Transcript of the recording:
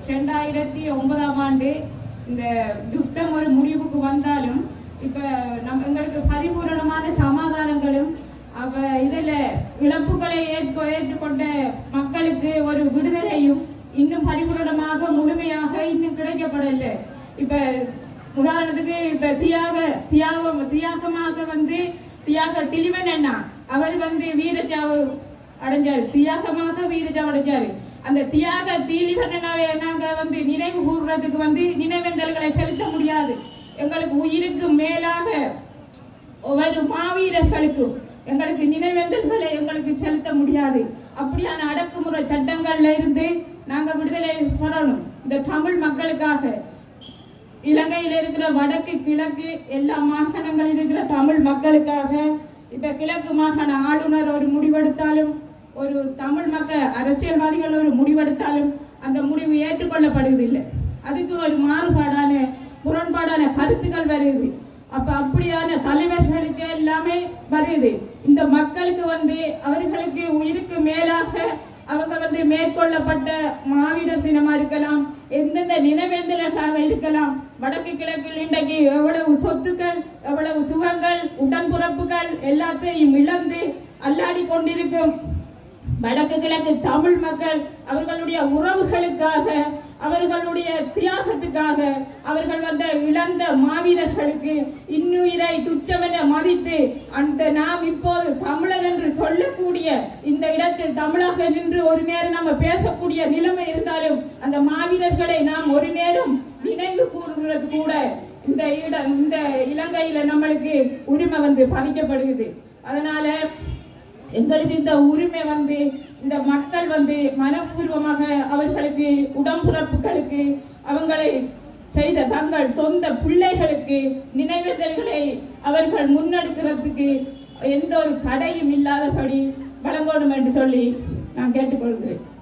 ரெண்டாயிரத்தி ஒன்பதாம் ஆண்டு இந்த யுத்தம் ஒரு முடிவுக்கு வந்தாலும் இப்ப நம் எங்களுக்கு பரிபூரணமான சமாதானங்களும் அவ இதுல இழப்புகளை ஏற்க ஏற்றுக்கொண்ட மக்களுக்கு ஒரு விடுதலையும் இன்னும் பரிபூரணமாக முழுமையாக இன்னும் கிடைக்கப்படல இப்ப உதாரணத்துக்கு இப்ப தியாக தியாகம் தியாகமாக வந்து தியாக திலிவன் அண்ணா அவர் வந்து வீரச்சாவு அடைஞ்சாரு தியாகமாக வீரச்சாவு அடைஞ்சாரு அந்த தியாக தீலிவண்ணனாவே நாங்க வந்து நினைவு கூறுறதுக்கு வந்து நினைவேந்தல்களை செலுத்த முடியாது எங்களுக்கு உயிருக்கு மேலாக ஒவ்வொரு மாவீரர்களுக்கும் எங்களுக்கு நினைவேந்தல்களை எங்களுக்கு செலுத்த முடியாது அப்படியான அடக்குமுறை சட்டங்கள்ல இருந்து நாங்க விடுதலை பெறணும் இந்த தமிழ் மக்களுக்காக இலங்கையில் இருக்கிற வடக்கு கிழக்கு எல்லா மாகாணங்களில் இருக்கிற தமிழ் மக்களுக்காக இப்ப கிழக்கு மாகாண ஆளுநர் ஒரு முடிவெடுத்தாலும் ஒரு தமிழ் மக்கள் அரசியல்வாதிகள் ஒரு முடிவெடுத்தாலும் அந்த முடிவு ஏற்றுக்கொள்ளப்படுவதில்லை அதுக்கு ஒரு மாறுபாடான முரண்பாடான கருத்துக்கள் வருது அப்ப அப்படியான தலைவர்களுக்கு எல்லாமே வருது இந்த மக்களுக்கு வந்து அவர்களுக்கு உயிருக்கு மேலாக அவங்க வந்து மேற்கொள்ளப்பட்ட மாவீரர் தினமா இருக்கலாம் எந்தெந்த நினைவேந்தலாக இருக்கலாம் வடக்கு கிழக்கில் இன்றைக்கு எவ்வளவு சொத்துக்கள் எவ்வளவு சுகங்கள் உடன்பிறப்புகள் எல்லாத்தையும் இழந்து அல்லாடி கொண்டிருக்கும் வடக்கு கிழக்கு தமிழ் மக்கள் அவர்களுடைய உறவுகளுக்காக அவர்களுடைய தியாகத்துக்காக அவர்கள் வந்த இழந்த மாவீரர்களுக்கு இன்னுயிரை துச்சமென மதித்து அந்த நாம் இப்போது தமிழர் என்று சொல்லக்கூடிய இந்த இடத்தில் தமிழாக நின்று ஒரு நேரம் நம்ம பேசக்கூடிய நிலைமை இருந்தாலும் அந்த மாவீரர்களை நாம் ஒரு நேரம் நினைவு கூறுகிறது கூட இந்த இடம் இந்த இலங்கையில நம்மளுக்கு உரிமை வந்து பறிக்கப்படுகிறது அதனால எங்களுக்கு இந்த உரிமை வந்து இந்த மக்கள் வந்து மனப்பூர்வமாக அவர்களுக்கு உடம்புறப்புகளுக்கு அவங்களை செய்த தங்கள் சொந்த பிள்ளைகளுக்கு நினைவேந்தல்களை அவர்கள் முன்னெடுக்கிறதுக்கு எந்த ஒரு தடையும் இல்லாதபடி வழங்கணும் என்று சொல்லி நான் கேட்டுக்கொள்கிறேன்